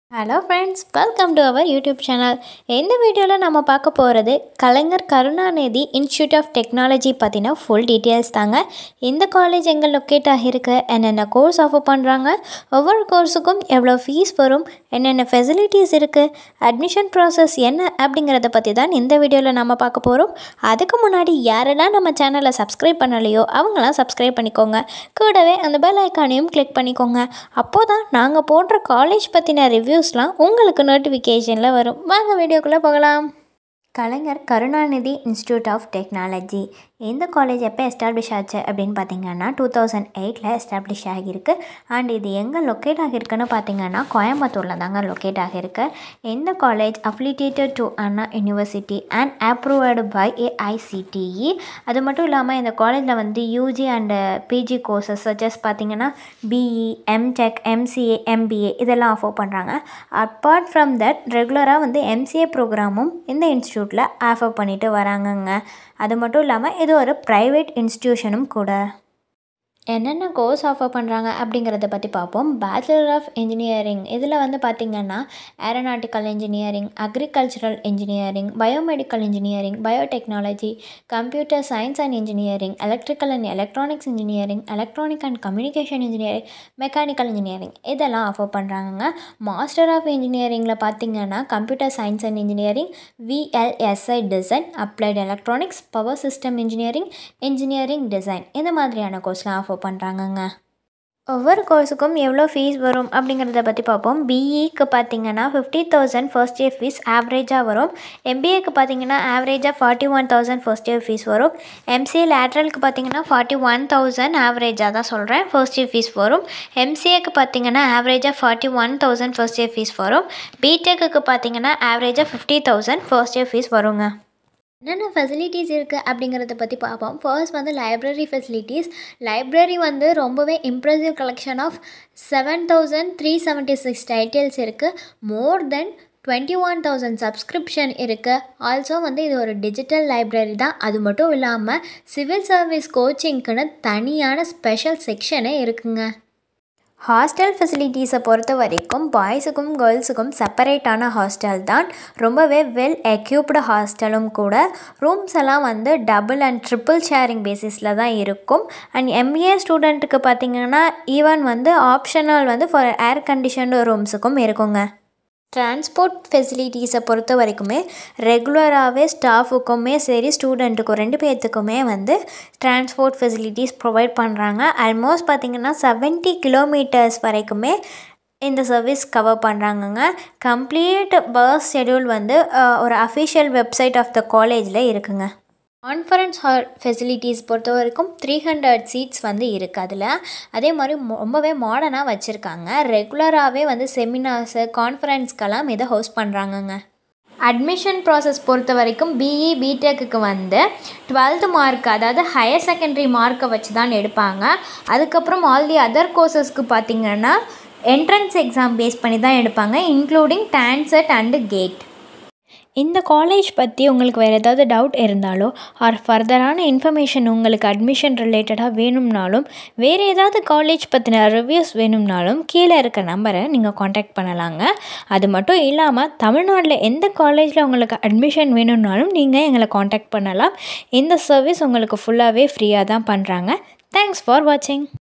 hello friends welcome to our YouTube channel இந்த வீடியோவில் நம்ம பார்க்க போகிறது Kalaignar Karunanidhi institute of technology பற்றின ஃபுல் டீட்டெயில்ஸ் தாங்க இந்த காலேஜ் எங்கே லொக்கேட் ஆகியிருக்கு என்னென்ன கோர்ஸ் ஆஃபர் பண்ணுறாங்க ஒவ்வொரு கோர்ஸுக்கும் எவ்வளோ ஃபீஸ் வரும் என்னென்ன ஃபெசிலிட்டிஸ் இருக்குது அட்மிஷன் ப்ராசஸ் என்ன அப்படிங்கிறத பற்றி தான் இந்த வீடியோவில் நம்ம பார்க்க போகிறோம் அதுக்கு முன்னாடி யாரெல்லாம் நம்ம சேனலை சப்ஸ்கிரைப் பண்ணலையோ அவங்களாம் சப்ஸ்கிரைப் பண்ணிக்கோங்க கூடவே அந்த பெல் ஐக்கானையும் கிளிக் பண்ணிக்கோங்க அப்போ தான் நாங்கள் போடுற காலேஜ் பற்றின ரிவ்யூஸ்லாம் உங்களுக்கு நோட்டிஃபிகேஷனில் வரும் வாங்க வீடியோக்குள்ளே போகலாம் Kalaignar Karunanidhi institute of technology இந்த காலேஜ் எப்போ எஸ்டாப்ளிஷ் ஆச்சு அப்படின்னு பார்த்தீங்கன்னா டூ தௌசண்ட் எயிட்டில் எஸ்டாப்ளிஷ் ஆகியிருக்கு அண்ட் இது எங்கே லொக்கேட் ஆகியிருக்குன்னு பார்த்தீங்கன்னா கோயம்புத்தூரில் தாங்க லொக்கேட் ஆகியிருக்கு இந்த college affiliated to Anna university and approved by AICTE அது மட்டும் இல்லாமல் இந்த காலேஜில் வந்து UG and PG courses such as பார்த்தீங்கன்னா பிஇ எம்டெக் எம்சிஏ எம்பிஏ இதெல்லாம் ஆஃபர் பண்ணுறாங்க அப்பார்ட் ஃப்ரம் தட் ரெகுலராக வந்து எம்சிஏ ப்ரோக்ராமும் இந்த இன்ஸ்டியூட்டில் ஆஃபர் பண்ணிட்டு வராங்கங்க அது மட்டும் இல்லாமல் இது ஒரு ப்ரைவேட் இன்ஸ்டியூஷனும் கூட என்னென்ன கோர்ஸ் ஆஃபர் பண்ணுறாங்க அப்படிங்கிறத பற்றி பார்ப்போம் பேச்சுலர் ஆஃப் இன்ஜினியரிங் இதில் வந்து பார்த்திங்கன்னா aeronautical engineering agricultural engineering biomedical engineering biotechnology computer science and engineering electrical and electronics engineering electronic and communication engineering mechanical engineering இதெல்லாம் ஆஃபர் பண்ணுறாங்க மாஸ்டர் ஆஃப் இன்ஜினியரிங்கில் பார்த்திங்கன்னா computer science and engineering VLSI design applied electronics power system engineering engineering design இந்த மாதிரியான கோர்ஸ்லாம் offer பண்ணுறாங்கங்க ஒவ்வொரு கோர்ஸுக்கும் எவ்வளோ fees வரும் அப்படிங்கிறத பற்றி பார்ப்போம் பிஇக்கு பார்த்தீங்கன்னா fifty thousand first year fees ஆவரேஜாக வரும் எம்பிஏக்கு பார்த்தீங்கன்னா ஆவரேஜாக forty one thousand first year fees வரும் எம்சிஏ லேட்ரலுக்கு பார்த்தீங்கன்னா ஃபார்ட்டி ஒன் தௌசண்ட் ஆவரேஜாக தான் சொல்கிறேன் ஃபர்ஸ்ட் இயர் ஃபீஸ் வரும் எம்சிஏக்கு பார்த்தீங்கன்னா ஆவரேஜாக forty one thousand first year fees வரும் பிடெக்கு பார்த்தீங்கன்னா ஆவரேஜாக fifty thousand first year fees வருங்க என்னென்ன ஃபெசிலிட்டிஸ் இருக்குது அப்படிங்கிறத பற்றி பார்ப்போம் ஃபர்ஸ்ட் வந்து லைப்ரரி ஃபெசிலிட்டிஸ் லைப்ரரி வந்து ரொம்பவே impressive collection of seven thousand three seventy six titles இருக்குது more than twenty one thousand subscription இருக்குது ஆல்சோ வந்து இது ஒரு டிஜிட்டல் லைப்ரரி தான் அது மட்டும் இல்லாமல் சிவில் சர்வீஸ் கோச்சிங்க்குன்னு தனியான ஸ்பெஷல் செக்ஷனே இருக்குங்க ஹாஸ்டல் ஃபெசிலிட்டிஸை பொறுத்த வரைக்கும் பாய்ஸுக்கும் கேர்ள்ஸுக்கும் செப்பரேட்டான ஹாஸ்டல் தான் ரொம்பவே வெல் எக்யூப்டு ஹாஸ்டலும் கூட ரூம்ஸ் எல்லாம் வந்து டபுள் அண்ட் ட்ரிபிள் ஷேரிங் பேசிஸில் தான் இருக்கும் அண்ட் எம்பிஏ ஸ்டூடெண்ட்டுக்கு பார்த்திங்கன்னா ஈவன் வந்து ஆப்ஷனல் வந்து ஃபார் ஏர் கண்டிஷன்டு ரூம்ஸுக்கும் இருக்குங்க டிரான்ஸ்போர்ட் ஃபெசிலிட்டிஸை பொறுத்த வரைக்குமே ரெகுலராகவே ஸ்டாஃபுக்குமே சரி ஸ்டூடெண்ட்டுக்கும் ரெண்டு பேர்த்துக்குமே வந்து டிரான்ஸ்போர்ட் ஃபெசிலிட்டிஸ் ப்ரொவைட் பண்ணுறாங்க ஆல்மோஸ்ட் பார்த்திங்கன்னா செவன்ட்டி கிலோமீட்டர்ஸ் வரைக்குமே இந்த சர்வீஸ் கவர் பண்ணுறாங்கங்க கம்ப்ளீட் பஸ் ஷெடியூல் வந்து ஒரு அஃபிஷியல் வெப்சைட் ஆஃப் த காலேஜில் இருக்குங்க கான்ஃபரன்ஸ் ஹால் ஃபெசிலிட்டிஸ் பொறுத்த வரைக்கும் த்ரீ ஹண்ட்ரட் சீட்ஸ் வந்து இருக்குது அதில் அதே மாதிரி ரொம்பவே மாடர்னாக வச்சுருக்காங்க ரெகுலராகவே வந்து செமினார்ஸு கான்ஃபரன்ஸ்க்கெல்லாம் இதை ஹோஸ்ட் பண்ணுறாங்கங்க அட்மிஷன் ப்ராசஸ் பொறுத்த வரைக்கும் பிஇ பிடெக்கு வந்து டுவெல்த்து மார்க் அதாவது ஹையர் செகண்டரி மார்க்கை வச்சு தான் எடுப்பாங்க அதுக்கப்புறம் ஆல் தி அதர் கோர்சஸ்க்கு பார்த்திங்கன்னா என்ட்ரன்ஸ் எக்ஸாம் பேஸ் பண்ணி தான் எடுப்பாங்க இன்க்ளூடிங் டான்செட் அண்டு கேட் இந்த காலேஜ் பற்றி உங்களுக்கு வேறு ஏதாவது டவுட் இருந்தாலோ ஆர் ஃபர்தரான இன்ஃபர்மேஷன் உங்களுக்கு அட்மிஷன் ரிலேட்டடாக வேணும்னாலும் வேறு ஏதாவது காலேஜ் பற்றின ரிவ்யூஸ் வேணும்னாலும் கீழே இருக்க நம்பரை நீங்கள் காண்டாக்ட் பண்ணலாங்க அது மட்டும் இல்லாமல் தமிழ்நாட்டில் எந்த காலேஜில் உங்களுக்கு அட்மிஷன் வேணும்னாலும் நீங்கள் எங்களை காண்டாக்ட் பண்ணலாம் இந்த சர்வீஸ் உங்களுக்கு ஃபுல்லாகவே ஃப்ரீயாக தான் பண்ணுறாங்க தேங்க்ஸ் ஃபார் வாட்சிங்